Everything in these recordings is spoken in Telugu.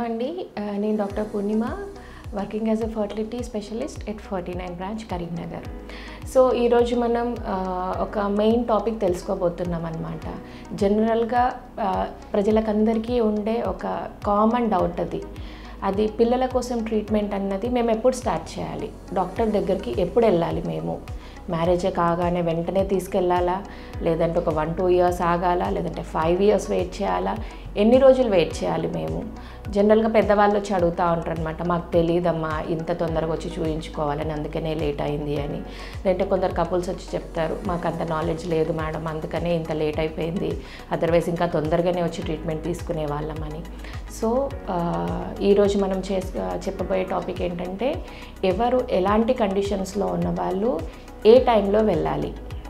అండి ఆ, నేను doctor Purnima working as a fertility specialist at forty nine branch Karimnagar so ఈరోజు మనం ఆ, ఒక మెయిన్ టాపిక్ తెలుసుకోబోతున్నాం అనమాట జనరల్గా ఆ, ప్రజలకందరికీ ఉండే ఒక కామన్ డౌట్ అది అది పిల్లల కోసం ట్రీట్మెంట్ అన్నది మేము ఎప్పుడు స్టార్ట్ చేయాలి డాక్టర్ దగ్గరికి ఎప్పుడు వెళ్ళాలి మేము మ్యారేజ్ కాగానే వెంటనే తీసుకెళ్ళాలా లేదంటే ఒక వన్ టూ ఇయర్స్ ఆగాలా లేదంటే ఫైవ్ ఇయర్స్ వెయిట్ చేయాలా ఎన్ని రోజులు వెయిట్ చేయాలి మేము జనరల్గా పెద్దవాళ్ళు వచ్చి అడుగుతూ ఉంటారు అనమాట మాకు తెలియదమ్మా ఇంత తొందరగా వచ్చి చూయించుకోవాలని అందుకనే లేట్ అయింది అని లేదంటే కొందరు కపుల్స్ వచ్చి చెప్తారు మాకు అంత నాలెడ్జ్ లేదు మేడం అందుకనే ఇంత లేట్ అయిపోయింది అదర్వైజ్ ఇంకా తొందరగానే వచ్చి ట్రీట్మెంట్ తీసుకునే వాళ్ళమని సో ఆ, ఈరోజు మనం చేసు చెప్పబోయే టాపిక్ ఏంటంటే ఎవరు ఎలాంటి కండిషన్స్లో ఉన్న వాళ్ళు ఏ టైంలో వెళ్ళాలి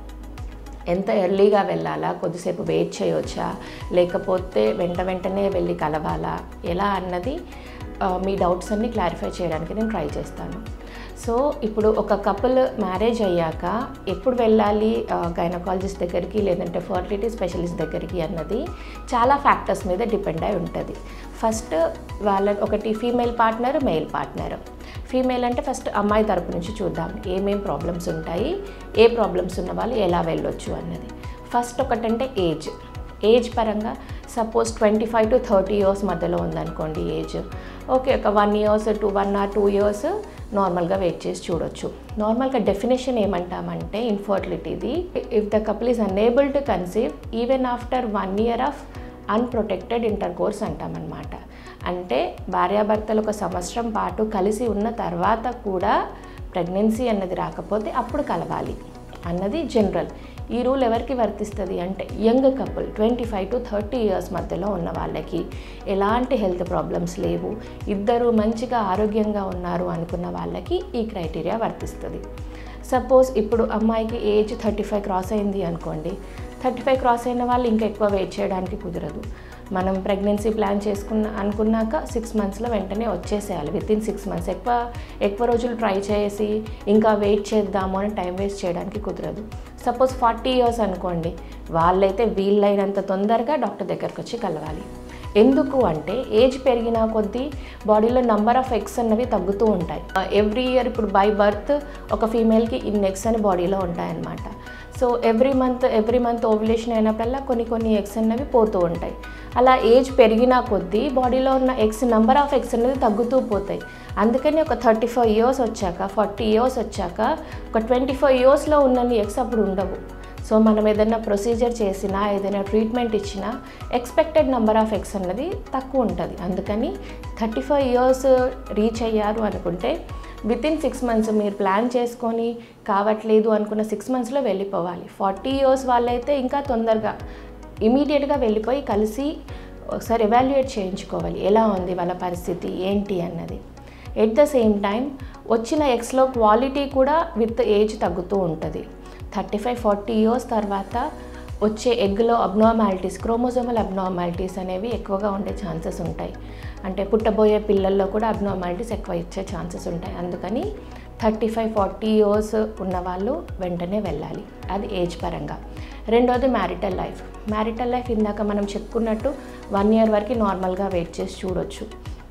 ఎంత ఎర్లీగా వెళ్ళాలా కొద్దిసేపు వెయిట్ చేయవచ్చా లేకపోతే వెంట వెంటనే వెళ్ళి కలవాలా ఎలా అన్నది ఆ, మీ డౌట్స్ అన్ని క్లారిఫై చేయడానికి నేను ట్రై చేస్తాను సో ఇప్పుడు ఒక కపుల్ మ్యారేజ్ అయ్యాక ఎప్పుడు వెళ్ళాలి గైనకాలజిస్ట్ దగ్గరికి లేదంటే ఫర్టిలిటీ స్పెషలిస్ట్ దగ్గరికి అన్నది చాలా ఫ్యాక్టర్స్ మీద డిపెండ్ అయి ఉంటుంది ఫస్ట్ వాళ్ళ ఒకటి female partner male partner female అంటే ఫస్ట్ అమ్మాయి తరపు నుంచి చూద్దాం ఏమేం ప్రాబ్లమ్స్ ఉంటాయి ఏ ప్రాబ్లమ్స్ ఉన్న వాళ్ళు ఎలా వెళ్ళొచ్చు అన్నది ఫస్ట్ ఒకటంటే ఏజ్ ఏజ్ పరంగా suppose twenty five to thirty years మధ్యలో ఉందనుకోండి ఏజ్ ఓకే ఒక one years two one or two years నార్మల్గా వెయిట్ చేసి చూడొచ్చు నార్మల్గా డెఫినేషన్ ఏమంటామంటే ఇన్ఫర్టిలిటీది if the couple is unable to conceive even after one year of unprotected intercourse అంటామన్నమాట అంటే భార్యాభర్తలు ఒక సంవత్సరం పాటు కలిసి ఉన్న తర్వాత కూడా ప్రెగ్నెన్సీ అన్నది రాకపోతే అప్పుడు కలవాలి అన్నది జనరల్ ఈ రూల్ ఎవరికి వర్తిస్తుంది అంటే young couple twenty five to thirty years మధ్యలో ఉన్న వాళ్ళకి ఎలాంటి హెల్త్ ప్రాబ్లమ్స్ లేవు ఇద్దరు మంచిగా ఆరోగ్యంగా ఉన్నారు అనుకున్న వాళ్ళకి ఈ క్రైటీరియా వర్తిస్తుంది సపోజ్ ఇప్పుడు అమ్మాయికి ఏజ్ థర్టీ ఫైవ్ క్రాస్ అయింది అనుకోండి థర్టీ ఫైవ్ క్రాస్ అయిన వాళ్ళు ఇంకా ఎక్కువ వెయిట్ చేయడానికి కుదరదు మనం ప్రెగ్నెన్సీ ప్లాన్ చేసుకున్న అనుకున్నాక సిక్స్ మంత్స్లో వెంటనే వచ్చేసేయాలి విత్ ఇన్ సిక్స్ మంత్స్ ఎక్కువ ఎక్కువ రోజులు ట్రై చేసి ఇంకా వెయిట్ చేద్దాము అని టైం వేస్ట్ చేయడానికి కుదరదు సపోజ్ ఫార్టీ ఇయర్స్ అనుకోండి వాళ్ళైతే వీళ్ళైనంత తొందరగా డాక్టర్ దగ్గరకు వచ్చి కలవాలి ఎందుకు అంటే ఏజ్ పెరిగిన కొద్దీ బాడీలో నంబర్ ఆఫ్ ఎగ్స్ అన్నవి తగ్గుతూ ఉంటాయి ఎవ్రీ ఇయర్ ఇప్పుడు బై బర్త్ ఒక ఫీమేల్కి ఇన్ని ఎగ్స్ అని బాడీలో ఉంటాయన్నమాట so every month every month ovulation అయినప్పుడల్లా కొన్ని కొన్ని ఎగ్స్ అన్నవి పోతూ ఉంటాయి అలా ఏజ్ పెరిగిన కొద్దీ బాడీలో ఉన్న ఎగ్స్ నెంబర్ ఆఫ్ ఎగ్స్ అనేది తగ్గుతూ పోతాయి అందుకని ఒక థర్టీ ఫైవ్ ఇయర్స్ వచ్చాక ఫార్టీ ఇయర్స్ వచ్చాక ఒక ట్వంటీ ఫైవ్ ఇయర్స్లో ఉన్నన్ని ఎగ్స్ అప్పుడు ఉండవు సో మనం ఏదైనా ప్రొసీజర్ చేసినా ఏదైనా ట్రీట్మెంట్ ఇచ్చినా ఎక్స్పెక్టెడ్ నెంబర్ ఆఫ్ ఎగ్స్ అన్నది తక్కువ ఉంటుంది అందుకని థర్టీ ఫైవ్ ఇయర్స్ రీచ్ అయ్యారు అనుకుంటే విత్ ఇన్ సిక్స్ మంత్స్ మీరు ప్లాన్ చేసుకొని కావట్లేదు అనుకున్న సిక్స్ మంత్స్లో వెళ్ళిపోవాలి ఫార్టీ ఇయర్స్ వాళ్ళైతే ఇంకా తొందరగా ఇమీడియట్గా వెళ్ళిపోయి కలిసి ఒకసారి ఎవాల్యుయేట్ చేయించుకోవాలి ఎలా ఉంది వాళ్ళ పరిస్థితి ఏంటి అన్నది ఎట్ ద సేమ్ టైం వచ్చిన ఎగ్స్లో క్వాలిటీ కూడా విత్ ఏజ్ తగ్గుతూ ఉంటుంది థర్టీ ఫైవ్ ఫార్టీ ఇయర్స్ తర్వాత వచ్చే ఎగ్లో అబ్నార్మాలిటీస్ క్రోమోజోమల్ అబ్నార్మాలిటీస్ అనేవి ఎక్కువగా ఉండే ఛాన్సెస్ ఉంటాయి అంటే పుట్టబోయే పిల్లల్లో కూడా అబ్నార్మాలిటీస్ ఎక్కువ ఇచ్చే ఛాన్సెస్ ఉంటాయి అందుకని థర్టీ ఫైవ్ ఫార్టీ ఇయర్స్ ఉన్నవాళ్ళు వెంటనే వెళ్ళాలి అది ఏజ్ పరంగా రెండోది మ్యారిటల్ లైఫ్ మ్యారిటల్ లైఫ్ ఇందాక మనం చెప్పుకున్నట్టు వన్ ఇయర్ వరకు నార్మల్గా వెయిట్ చేసి చూడొచ్చు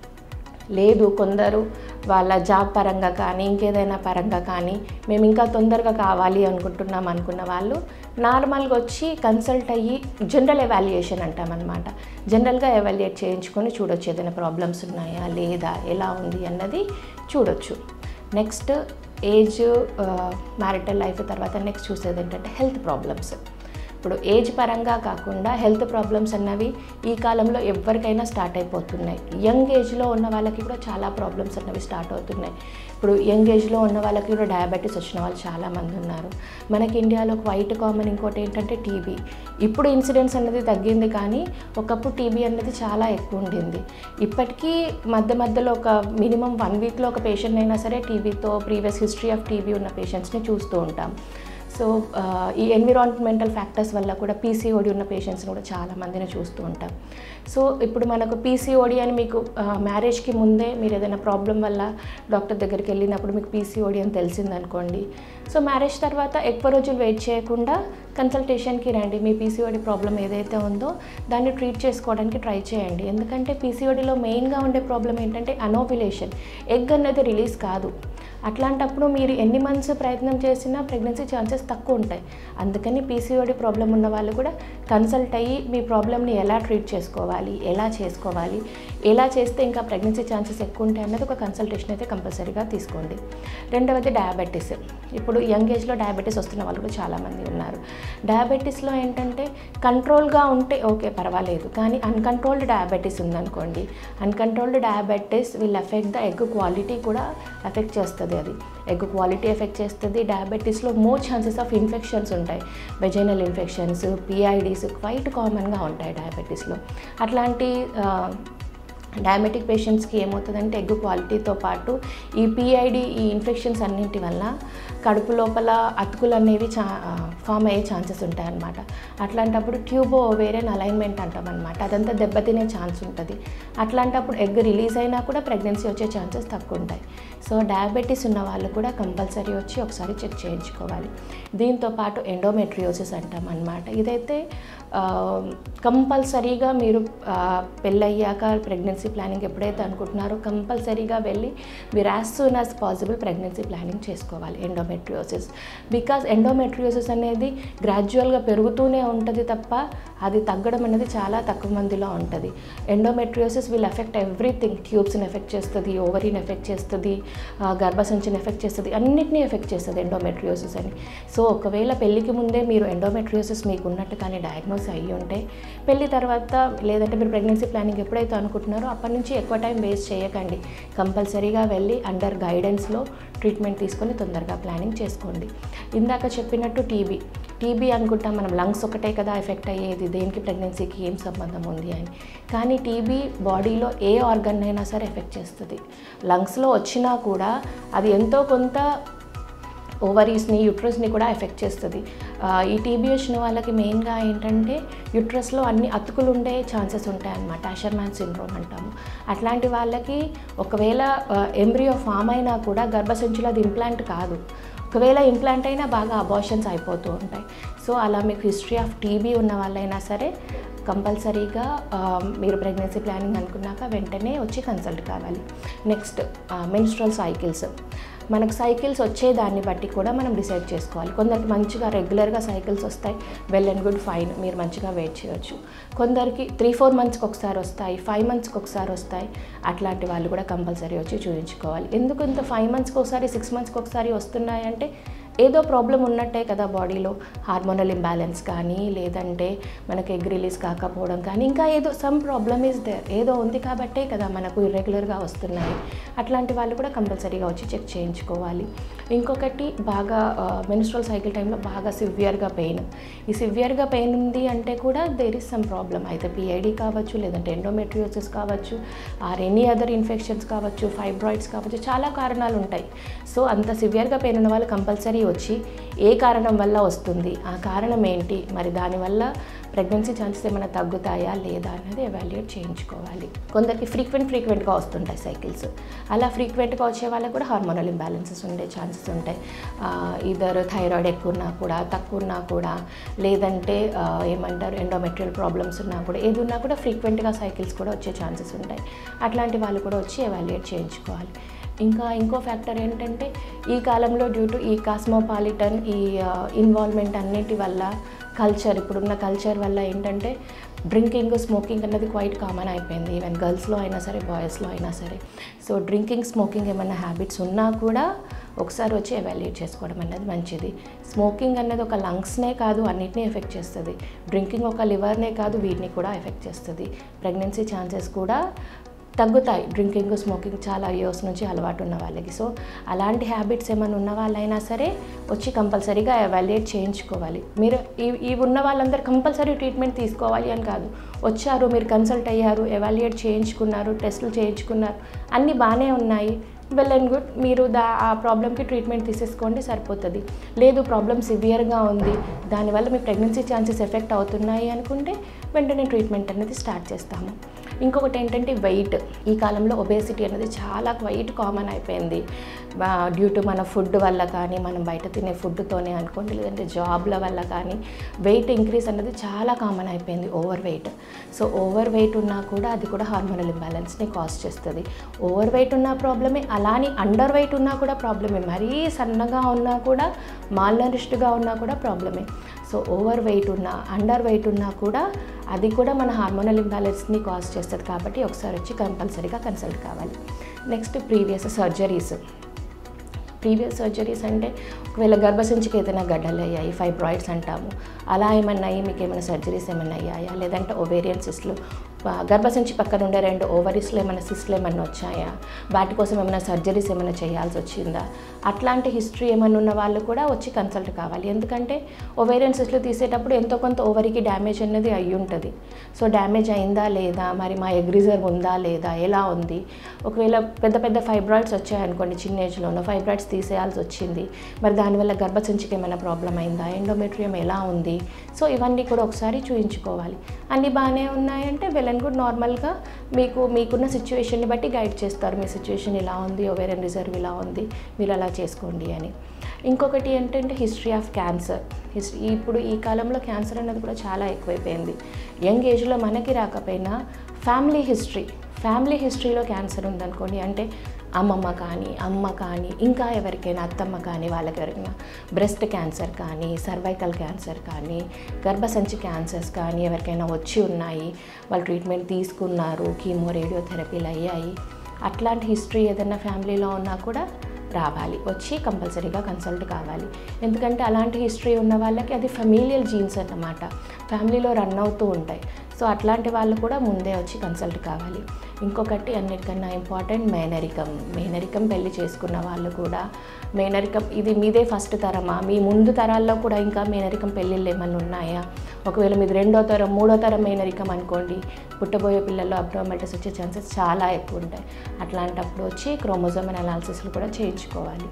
లేదు కొందరు వాళ్ళ జాబ్ పరంగా కానీ ఇంకేదైనా పరంగా కానీ మేము ఇంకా తొందరగా కావాలి అనుకుంటున్నాం అనుకున్న వాళ్ళు నార్మల్గా వచ్చి కన్సల్ట్ అయ్యి జనరల్ ఎవాల్యుయేషన్ అంటామన్నమాట జనరల్గా ఎవాల్యుయేట్ చేయించుకొని చూడొచ్చు ఏదైనా ప్రాబ్లమ్స్ ఉన్నాయా లేదా ఎలా ఉంది అన్నది చూడొచ్చు నెక్స్ట్ ఏజ్ మ్యారిటల్ లైఫ్ తర్వాత నెక్స్ట్ చూసేది ఏంటంటే హెల్త్ ప్రాబ్లమ్స్ ఇప్పుడు ఏజ్ పరంగా కాకుండా హెల్త్ ప్రాబ్లమ్స్ అన్నవి ఈ కాలంలో ఎవరికైనా స్టార్ట్ అయిపోతున్నాయి యంగ్ ఏజ్లో ఉన్న వాళ్ళకి కూడా చాలా ప్రాబ్లమ్స్ అన్నవి స్టార్ట్ అవుతున్నాయి ఇప్పుడు యంగ్ ఏజ్లో ఉన్న వాళ్ళకి కూడా డయాబెటీస్ వచ్చిన వాళ్ళు చాలామంది ఉన్నారు మనకి ఇండియాలో వైట్ కామన్ ఇంకోటి ఏంటంటే టీబీ ఇప్పుడు ఇన్సిడెంట్స్ అనేది తగ్గింది కానీ ఒకప్పుడు టీబీ అనేది చాలా ఎక్కువ ఉండింది ఇప్పటికీ మధ్య మధ్యలో ఒక మినిమం వన్ వీక్లో ఒక పేషెంట్ అయినా సరే టీబీతో ప్రీవియస్ హిస్టరీ ఆఫ్ టీబీ ఉన్న పేషెంట్స్ని చూస్తూ ఉంటాం సో ఆ, ఈ ఎన్విరాన్మెంటల్ ఫ్యాక్టర్స్ వల్ల కూడా పీసీఓడి ఉన్న పేషెంట్స్ని కూడా చాలా మందిని చూస్తూ ఉంటాం సో ఇప్పుడు మనకు పీసీఓడి అని మీకు మ్యారేజ్కి ముందే మీరు ఏదైనా ప్రాబ్లం వల్ల డాక్టర్ దగ్గరికి వెళ్ళినప్పుడు మీకు పీసీఓడి అని తెలిసిందనుకోండి సో మ్యారేజ్ తర్వాత ఎక్కువ రోజులు వెయిట్ చేయకుండా కన్సల్టేషన్కి రండి మీ పీసీఓడి ప్రాబ్లం ఏదైతే ఉందో దాన్ని ట్రీట్ చేసుకోవడానికి ట్రై చేయండి ఎందుకంటే పీసీఓడిలో మెయిన్గా ఉండే ప్రాబ్లం ఏంటంటే అనోవిలేషన్ ఎగ్ అనేది రిలీజ్ కాదు అట్లాంటప్పుడు మీరు ఎన్ని మంత్స్ ప్రయత్నం చేసినా ప్రెగ్నెన్సీ ఛాన్సెస్ తక్కువ ఉంటాయి అందుకని పీసీఓడి ప్రాబ్లం ఉన్న వాళ్ళు కూడా కన్సల్ట్ అయ్యి మీ ప్రాబ్లమ్ని ఎలా ట్రీట్ చేసుకోవాలి ఎలా చేసుకోవాలి ఎలా చేస్తే ఇంకా ప్రెగ్నెన్సీ ఛాన్సెస్ ఎక్కువ ఉంటాయి అన్నది ఒక కన్సల్టేషన్ అయితే కంపల్సరీగా తీసుకోండి రెండవది డయాబెటీస్ ఇప్పుడు యంగ్ ఏజ్లో డయాబెటీస్ వస్తున్న వాళ్ళు కూడా చాలామంది ఉన్నారు డయాబెటీస్లో ఏంటంటే కంట్రోల్గా ఉంటే ఓకే పర్వాలేదు కానీ అన్కంట్రోల్డ్ డయాబెటీస్ ఉందనుకోండి uncontrolled diabetes will affect the egg quality కూడా ఎఫెక్ట్ చేస్తుంది అది ఎగ్ క్వాలిటీ ఎఫెక్ట్ చేస్తుంది డయాబెటీస్లో మోర్ ఛాన్సెస్ ఆఫ్ ఇన్ఫెక్షన్స్ ఉంటాయి వెజైనల్ ఇన్ఫెక్షన్స్ పిఐడీస్ క్వైట్ కామన్గా ఉంటాయి డయాబెటీస్లో అట్లాంటి ఆ, డయాబెటిక్ పేషెంట్స్కి ఏమవుతుందంటే ఎగ్ క్వాలిటీతో పాటు ఈ పిఐడి ఈ ఇన్ఫెక్షన్స్ అన్నింటి వల్ల కడుపు లోపల అతుకులు అనేవి చా ఫామ్ అయ్యే ఛాన్సెస్ ఉంటాయన్నమాట అట్లాంటప్పుడు ట్యూబో ఓవేరియన్ అలైన్మెంట్ అంటాం అనమాట అదంతా దెబ్బతినే ఛాన్స్ ఉంటుంది అట్లాంటప్పుడు ఎగ్ రిలీజ్ అయినా కూడా ప్రెగ్నెన్సీ వచ్చే ఛాన్సెస్ తక్కువ ఉంటాయి సో డయాబెటీస్ ఉన్న వాళ్ళు కూడా కంపల్సరీ వచ్చి ఒకసారి చెక్ చేయించుకోవాలి దీంతో పాటు ఎండోమెట్రియోసిస్ అంటాం అనమాట ఇదైతే కంపల్సరీగా మీరు ఆ, పెళ్ళయ్యాక ప్రెగ్నెన్సీ ప్లానింగ్ ఎప్పుడైతే అనుకుంటున్నారో కంపల్సరీగా వెళ్ళి మీరు as soon as possible pregnancy planning చేసుకోవాలి ఎండోమెట్రియోసిస్ బికాజ్ ఎండోమెట్రియోసిస్ అనేది గ్రాడ్యువల్గా పెరుగుతూనే ఉంటుంది తప్ప అది తగ్గడం అనేది చాలా తక్కువ మందిలో ఉంటుంది ఎండోమెట్రియోసిస్ విల్ ఎఫెక్ట్ ఎవ్రీథింగ్ ట్యూబ్స్ని ఎఫెక్ట్ చేస్తుంది ఓవరీని ఎఫెక్ట్ చేస్తుంది ఆ, గర్భసంచిని ఎఫెక్ట్ చేస్తుంది అన్నిటినీ ఎఫెక్ట్ చేస్తుంది ఎండోమెట్రియోసిస్ అని సో ఒకవేళ పెళ్ళికి ముందే మీరు ఎండోమెట్రియోసిస్ మీకు ఉన్నట్టు కానీ డయాగ్నోస్ అయ్యి ఉంటే పెళ్లి తర్వాత లేదంటే మీరు ప్రెగ్నెన్సీ ప్లానింగ్ ఎప్పుడైతే అనుకుంటున్నారో అప్పటి నుంచి ఎక్కువ టైం వేస్ట్ చేయకండి కంపల్సరీగా వెళ్ళి అండర్ గైడెన్స్లో ట్రీట్మెంట్ తీసుకొని తొందరగా ప్లానింగ్ చేసుకోండి ఇందాక చెప్పినట్టు టీబీ టీబీ అనుకుంటాం మనం లంగ్స్ ఒకటే కదా ఎఫెక్ట్ అయ్యేది దేనికి ప్రెగ్నెన్సీకి ఏం సంబంధం ఉంది అని కానీ టీబీ బాడీలో ఏ ఆర్గన్ అయినా సరే ఎఫెక్ట్ చేస్తుంది లంగ్స్లో వచ్చినా కూడా అది ఎంతో కొంత ఓవరీస్ని యూట్రస్ని కూడా ఎఫెక్ట్ చేస్తుంది ఆ, ఈ టీబీ వచ్చిన వాళ్ళకి మెయిన్గా ఏంటంటే యూట్రస్లో అన్ని అతుకులు ఉండే ఛాన్సెస్ ఉంటాయన్నమాట అషర్మాన్ సిండ్రోమ్ అంటాము అట్లాంటి వాళ్ళకి ఒకవేళ ఎంబ్రియో ఫామ్ అయినా కూడా గర్భసంచులో అది ఇంప్లాంట్ కాదు ఒకవేళ ఇంప్లాంట్ అయినా బాగా అబార్షన్స్ అయిపోతూ ఉంటాయి సో అలా మీకు హిస్టరీ ఆఫ్ టీబీ ఉన్న వాళ్ళైనా సరే కంపల్సరీగా ఆ, మీరు ప్రెగ్నెన్సీ ప్లానింగ్ అనుకున్నాక వెంటనే వచ్చి కన్సల్ట్ కావాలి నెక్స్ట్ మెన్స్ట్రల్ సైకిల్స్ మనకు సైకిల్స్ వచ్చే దాన్ని బట్టి కూడా మనం డిసైడ్ చేసుకోవాలి కొందరికి మంచిగా రెగ్యులర్గా సైకిల్స్ వస్తాయి వెల్ అండ్ గుడ్ ఫైన్ మీరు మంచిగా వెయిట్ చేయొచ్చు కొందరికి త్రీ ఫోర్ మంత్స్కి ఒకసారి వస్తాయి ఫైవ్ మంత్స్కి ఒకసారి వస్తాయి అట్లాంటి వాళ్ళు కూడా కంపల్సరీ వచ్చి చూపించుకోవాలి ఎందుకు ఇంత ఫైవ్ మంత్స్కి ఒకసారి సిక్స్ మంత్స్కి ఒకసారి వస్తున్నాయంటే ఏదో ప్రాబ్లం ఉన్నట్టే కదా బాడీలో హార్మోనల్ ఇంబ్యాలెన్స్ కానీ లేదంటే మనకి ఎగ్ రిలీజ్ కాకపోవడం కానీ ఇంకా ఏదో సమ్ ప్రాబ్లమ్ ఈజ్ దేర్ ఏదో ఉంది కాబట్టే కదా మనకు ఇర్రెగ్యులర్గా వస్తున్నాయి అట్లాంటి వాళ్ళు కూడా కంపల్సరీగా వచ్చి చెక్ చేయించుకోవాలి ఇంకొకటి బాగా మెన్స్ట్రల్ సైకిల్ టైంలో బాగా సివియర్గా పెయిన్ ఈ సివియర్గా పెయిన్ ఉంది అంటే కూడా దేర్ ఇస్ సమ్ ప్రాబ్లం అయితే పిఐడి కావచ్చు లేదంటే ఎండోమెట్రియోసిస్ కావచ్చు ఆర్ ఎనీ అదర్ ఇన్ఫెక్షన్స్ కావచ్చు ఫైబ్రాయిడ్స్ కావచ్చు చాలా కారణాలు ఉంటాయి సో అంత సివియర్గా పెయిన్ ఉన్న వాళ్ళు కంపల్సరీ వచ్చి ఏ కారణం వల్ల వస్తుంది ఆ కారణం ఏంటి మరి దానివల్ల ప్రెగ్నెన్సీ ఛాన్సెస్ ఏమైనా తగ్గుతాయా లేదా అనేది ఎవాల్యుయేట్ చేయించుకోవాలి కొందరికి ఫ్రీక్వెంట్ ఫ్రీక్వెంట్గా వస్తుంటాయి సైకిల్స్ అలా ఫ్రీక్వెంట్గా వచ్చే వాళ్ళకి కూడా హార్మోనల్ ఇంబ్యాలెన్సెస్ ఉండే ఛాన్సెస్ ఉంటాయి ఇద్దరు థైరాయిడ్ ఎక్కువ ఉన్నా కూడా తక్కువ ఉన్నా కూడా లేదంటే ఆ, ఏమంటారు ఎండోమెట్రియల్ ప్రాబ్లమ్స్ ఉన్నా కూడా ఏది ఉన్నా కూడా ఫ్రీక్వెంట్గా సైకిల్స్ కూడా వచ్చే ఛాన్సెస్ ఉంటాయి అట్లాంటి వాళ్ళు కూడా వచ్చి ఎవాల్యుయేట్ చేయించుకోవాలి ఇంకా ఇంకో ఫ్యాక్టర్ ఏంటంటే ఈ కాలంలో డ్యూ టు ఈ కాస్మోపాలిటన్ ఈ ఇన్వాల్వ్మెంట్ అన్నిటి వల్ల కల్చర్ ఇప్పుడున్న కల్చర్ వల్ల ఏంటంటే డ్రింకింగ్ స్మోకింగ్ అన్నది క్వైట్ కామన్ అయిపోయింది ఈవెన్ గర్ల్స్లో అయినా సరే బాయ్స్లో అయినా సరే సో డ్రింకింగ్ స్మోకింగ్ ఏమైనా హ్యాబిట్స్ ఉన్నా కూడా ఒకసారి వచ్చి ఎవాల్యుయేట్ చేసుకోవడం అనేది మంచిది స్మోకింగ్ అనేది ఒక లంగ్స్నే కాదు అన్నిటినీ ఎఫెక్ట్ చేస్తుంది డ్రింకింగ్ ఒక లివర్నే కాదు వీటిని కూడా ఎఫెక్ట్ చేస్తుంది ప్రెగ్నెన్సీ ఛాన్సెస్ కూడా తగ్గుతాయి డ్రింకింగ్ స్మోకింగ్ చాలా ఇయర్స్ నుంచి అలవాటు ఉన్న వాళ్ళకి సో అలాంటి హ్యాబిట్స్ ఏమైనా ఉన్న వాళ్ళైనా సరే వచ్చి కంపల్సరీగా ఎవాల్యుయేట్ చేయించుకోవాలి మీరు ఈ ఈ ఉన్న వాళ్ళందరూ కంపల్సరీ ట్రీట్మెంట్ తీసుకోవాలి అని కాదు వచ్చారు మీరు కన్సల్ట్ అయ్యారు ఎవాల్యుయేట్ చేయించుకున్నారు టెస్టులు చేయించుకున్నారు అన్నీ బాగానే ఉన్నాయి వెల్ అండ్ గుడ్ మీరు దా ఆ ప్రాబ్లమ్కి ట్రీట్మెంట్ తీసేసుకోండి సరిపోతుంది లేదు ప్రాబ్లమ్ సివియర్గా ఉంది దానివల్ల మీ ప్రెగ్నెన్సీ ఛాన్సెస్ ఎఫెక్ట్ అవుతున్నాయి అనుకుంటే వెంటనే ట్రీట్మెంట్ అనేది స్టార్ట్ చేస్తాము ఇంకొకటి ఏంటంటే వెయిట్ ఈ కాలంలో ఒబేసిటీ అనేది చాలా క్వైట్ కామన్ అయిపోయింది డ్యూ టు మన ఫుడ్ వల్ల కానీ మనం బయట తినే ఫుడ్తోనే అనుకోండి లేదంటే జాబ్ల వల్ల కానీ వెయిట్ ఇంక్రీజ్ అనేది చాలా కామన్ అయిపోయింది overweight so overweight ఉన్నా కూడా అది కూడా హార్మోనల్ ఇంబ్యాలెన్స్ని కాజ్ చేస్తుంది ఓవర్ వెయిట్ ఉన్న ప్రాబ్లమే అలానే అండర్ వెయిట్ ఉన్నా కూడా ప్రాబ్లమే మరీ సన్నగా ఉన్నా కూడా మాల్నరిష్డ్గా ఉన్నా కూడా ప్రాబ్లమే సో ఓవర్ వెయిట్ ఉన్నా అండర్ వెయిట్ ఉన్నా కూడా అది కూడా మన హార్మోనల్ ఇంబ్యాలెన్స్ని కాజ్ చేస్తుంది కాబట్టి ఒకసారి వచ్చి కంపల్సరీగా కన్సల్ట్ కావాలి next previous surgeries previous surgeries అంటే ఒకవేళ గర్భసంచికి ఏదైనా గడ్డలు అయ్యాయి ఫైబ్రాయిడ్స్ అంటాము అలా ఏమన్నా అయ్యి మీకు ఏమైనా సర్జరీస్ ఏమైనా అయ్యాయా లేదంటే ఓవేరియన్ సిస్ట్లు గర్భసంచి పక్కన ఉండే రెండు ఓవరీస్లో ఏమైనా సిస్ట్లు ఏమైనా వచ్చాయా వాటి కోసం ఏమైనా సర్జరీస్ ఏమైనా చేయాల్సి వచ్చిందా అట్లాంటి హిస్టరీ ఏమైనా ఉన్న వాళ్ళు కూడా వచ్చి కన్సల్ట్ కావాలి ఎందుకంటే ఓవేరియన్ సిస్ట్లు తీసేటప్పుడు ఎంతో కొంత ఓవరీకి డ్యామేజ్ అనేది అయ్యి ఉంటుంది సో డ్యామేజ్ అయిందా లేదా మరి మా ఎగ్ రిజర్వ్ ఉందా లేదా ఎలా ఉంది ఒకవేళ పెద్ద పెద్ద ఫైబ్రాయిడ్స్ వచ్చాయనుకోండి చిన్న ఏజ్లోనో ఫైబ్రాయిడ్స్ తీసేయాల్సి వచ్చింది మరి దానివల్ల గర్భసంచికి ఏమైనా ప్రాబ్లం అయిందా ఎండోమెట్రియం ఎలా ఉంది సో ఇవన్నీ కూడా ఒకసారి చూయించుకోవాలి అన్నీ బాగానే ఉన్నాయంటే వెల్ అండ్ గుడ్ నార్మల్గా మీకు మీకున్న సిచ్యువేషన్ని బట్టి గైడ్ చేస్తారు మీ సిచ్యువేషన్ ఇలా ఉంది ఓవేరియన్ రిజర్వ్ ఇలా ఉంది మీరు అలా చేసుకోండి అని ఇంకొకటి ఏంటంటే హిస్టరీ ఆఫ్ క్యాన్సర్ హిస్టరీ ఇప్పుడు ఈ కాలంలో క్యాన్సర్ అనేది కూడా చాలా ఎక్కువైపోయింది యంగ్ ఏజ్లో మనకి రాకపోయినా ఫ్యామిలీ హిస్టరీ ఫ్యామిలీ హిస్టరీలో క్యాన్సర్ ఉందనుకోండి అంటే అమ్మమ్మ కానీ అమ్మ కానీ ఇంకా ఎవరికైనా అత్తమ్మ కానీ వాళ్ళకి ఎవరికైనా బ్రెస్ట్ క్యాన్సర్ కానీ సర్వైకల్ క్యాన్సర్ కానీ గర్భసంచి క్యాన్సర్స్ కానీ ఎవరికైనా వచ్చి ఉన్నాయి వాళ్ళు ట్రీట్మెంట్ తీసుకున్నారు కీమో రేడియోథెరపీలు అయ్యాయి అట్లాంటి హిస్టరీ ఏదైనా ఫ్యామిలీలో ఉన్నా కూడా రావాలి వచ్చి కంపల్సరీగా కన్సల్ట్ కావాలి ఎందుకంటే అలాంటి హిస్టరీ ఉన్న వాళ్ళకి అది ఫెమిలియల్ జీన్స్ అన్నమాట ఫ్యామిలీలో రన్ అవుతూ ఉంటాయి సో అట్లాంటి వాళ్ళు కూడా ముందే వచ్చి కన్సల్ట్ కావాలి ఇంకొకటి అన్నిటికన్నా ఇంపార్టెంట్ మేనరికం మేనరికం పెళ్లి చేసుకున్న వాళ్ళు కూడా మేనరికం ఇది మీదే ఫస్ట్ తరమా మీ ముందు తరాల్లో కూడా ఇంకా మేనరికం పెళ్ళిళ్ళు ఏమన్నా ఉన్నాయా ఒకవేళ మీది రెండో తరం మూడో తరం మేనరికం అనుకోండి పుట్టబోయే పిల్లల్లో అబ్నార్మాలిటీస్ వచ్చే ఛాన్సెస్ చాలా ఎక్కువ ఉంటాయి అట్లాంటప్పుడు వచ్చి క్రోమోజోమ్ అనాలిసిస్లు కూడా చేయించుకోవాలి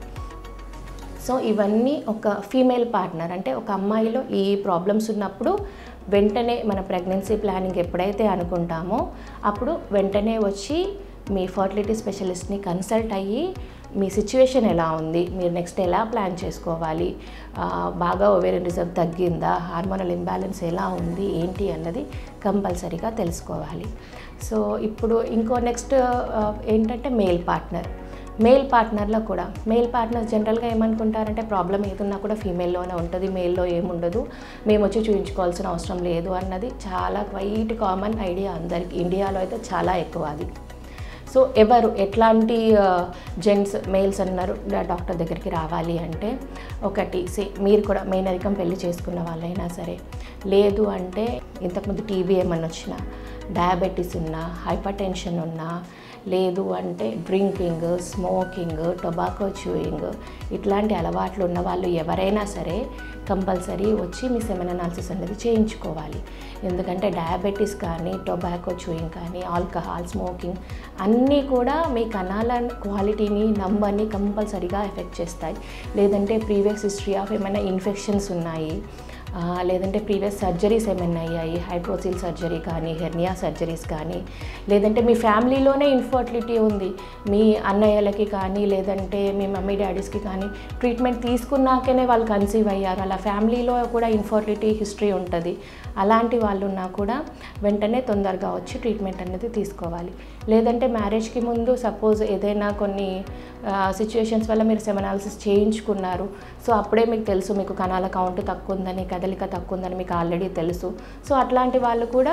సో ఇవన్నీ ఒక ఫీమేల్ పార్ట్నర్ అంటే ఒక అమ్మాయిలో ఈ ప్రాబ్లమ్స్ ఉన్నప్పుడు వెంటనే మన ప్రెగ్నెన్సీ ప్లానింగ్ ఎప్పుడైతే అనుకుంటామో అప్పుడు వెంటనే వచ్చి మీ ఫర్టిలిటీ స్పెషలిస్ట్ని కన్సల్ట్ అయ్యి మీ సిచ్యువేషన్ ఎలా ఉంది మీరు నెక్స్ట్ ఎలా ప్లాన్ చేసుకోవాలి ఆ, బాగా ఓవేరియన్ రిజర్వ్ తగ్గిందా హార్మోనల్ ఇంబ్యాలెన్స్ ఎలా ఉంది ఏంటి అన్నది కంపల్సరీగా తెలుసుకోవాలి సో ఇప్పుడు ఇంకో నెక్స్ట్ ఏంటంటే మేల్ పార్ట్నర్ మేల్ పార్ట్నర్లో కూడా మేల్ పార్ట్నర్స్ జనరల్గా ఏమనుకుంటారంటే ప్రాబ్లం ఏదున్నా కూడా ఫీమేల్లోనే ఉంటుంది మేల్లో ఏముండదు మేము వచ్చి చూపించుకోవాల్సిన అవసరం లేదు అన్నది చాలా క్వైట్ కామన్ ఐడియా అందరికి ఇండియాలో అయితే చాలా ఎక్కువ అది సో ఎవరు ఎట్లాంటి జెంట్స్ మేల్స్ అన్నారు డా- డాక్టర్ దగ్గరికి రావాలి అంటే ఒకటి సే మీరు కూడా మేనరికం పెళ్లి చేసుకున్న వాళ్ళైనా సరే లేదు అంటే ఇంతకుముందు టీబీ ఏమన్నా వచ్చినా డయాబెటీస్ ఉన్నా హైపర్ టెన్షన్ ఉన్నా లేదు అంటే డ్రింకింగ్ స్మోకింగ్ టొబాకో చూయింగ్ ఇట్లాంటి అలవాట్లు ఉన్న వాళ్ళు ఎవరైనా సరే కంపల్సరీ వచ్చి మీ సెమెన్ అనాలిసిస్ అనేది చేయించుకోవాలి ఎందుకంటే డయాబెటీస్ కానీ టొబాకో చూయింగ్ కానీ ఆల్కహాల్ స్మోకింగ్ అన్నీ కూడా మీ కణాల క్వాలిటీని నంబర్ని కంపల్సరీగా ఎఫెక్ట్ చేస్తాయి లేదంటే ప్రీవియస్ హిస్టరీ ఆఫ్ ఏమైనా ఇన్ఫెక్షన్స్ ఉన్నాయి ఆ, లేదంటే ప్రీవియస్ సర్జరీస్ ఏమైనా అయ్యాయి హైడ్రోసిల్ సర్జరీ కానీ హెర్నియా సర్జరీస్ కానీ లేదంటే మీ ఫ్యామిలీలోనే ఇన్ఫర్టిలిటీ ఉంది మీ అన్నయ్యలకి కానీ లేదంటే మీ మమ్మీ డాడీస్కి కానీ ట్రీట్మెంట్ తీసుకున్నాకనే వాళ్ళు కన్సీవ్ అయ్యారు అలా ఫ్యామిలీలో కూడా ఇన్ఫర్టిలిటీ హిస్టరీ ఉంటుంది అలాంటి వాళ్ళు ఉన్నా కూడా వెంటనే తొందరగా వచ్చి ట్రీట్మెంట్ అనేది తీసుకోవాలి లేదంటే మ్యారేజ్కి ముందు సపోజ్ ఏదైనా కొన్ని సిచ్యువేషన్స్ వల్ల మీరు సెమనాలిసిస్ చేయించుకున్నారు సో అప్పుడే మీకు తెలుసు మీకు కణాల కౌంట్ తక్కువ ఉందని కదలిక తక్కువ ఉందని మీకు ఆల్రెడీ తెలుసు సో అట్లాంటి వాళ్ళు కూడా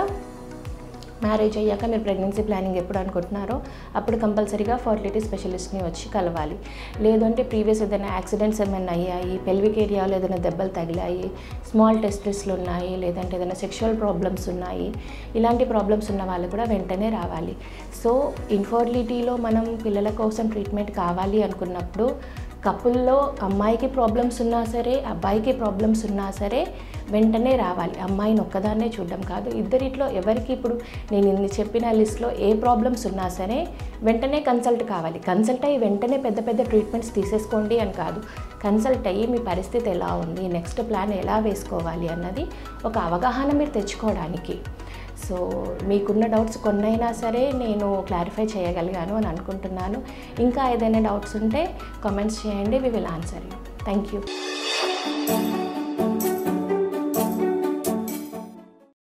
మ్యారేజ్ అయ్యాక మీరు ప్రెగ్నెన్సీ ప్లానింగ్ ఎప్పుడు అనుకుంటున్నారో అప్పుడు కంపల్సరీగా ఫర్టిలిటీ స్పెషలిస్ట్ని వచ్చి కలవాలి లేదంటే ప్రీవియస్ ఏదైనా యాక్సిడెంట్స్ ఏమైనా అయ్యాయి పెల్విక్ ఏరియాలో ఏదైనా దెబ్బలు తగిలాయి స్మాల్ టెస్టిస్లు ఉన్నాయి లేదంటే ఏదైనా సెక్షువల్ ప్రాబ్లమ్స్ ఉన్నాయి ఇలాంటి ప్రాబ్లమ్స్ ఉన్న వాళ్ళు కూడా వెంటనే రావాలి సో ఇన్ఫర్టిలిటీలో మనం పిల్లల కోసం ట్రీట్మెంట్ కావాలి అనుకున్నప్పుడు కపుల్లో అమ్మాయికి ప్రాబ్లమ్స్ ఉన్నా సరే అబ్బాయికి ప్రాబ్లమ్స్ ఉన్నా సరే వెంటనే రావాలి అమ్మాయిని ఒక్కదాన్నే చూడడం కాదు ఇద్దరిట్లో ఎవరికి ఇప్పుడు నేను ఇన్ని చెప్పిన లిస్ట్లో ఏ ప్రాబ్లమ్స్ ఉన్నా సరే వెంటనే కన్సల్ట్ కావాలి కన్సల్ట్ అయ్యి వెంటనే పెద్ద పెద్ద ట్రీట్మెంట్స్ తీసేసుకోండి అని కాదు కన్సల్ట్ అయ్యి మీ పరిస్థితి ఎలా ఉంది నెక్స్ట్ ప్లాన్ ఎలా వేసుకోవాలి అన్నది ఒక అవగాహన మీరు తెచ్చుకోవడానికి సో మీకున్న డౌట్స్ కొన్నైనా సరే నేను క్లారిఫై చేయగలిగాను అని అనుకుంటున్నాను ఇంకా ఏదైనా డౌట్స్ ఉంటే కామెంట్స్ చేయండి we will answer you thank you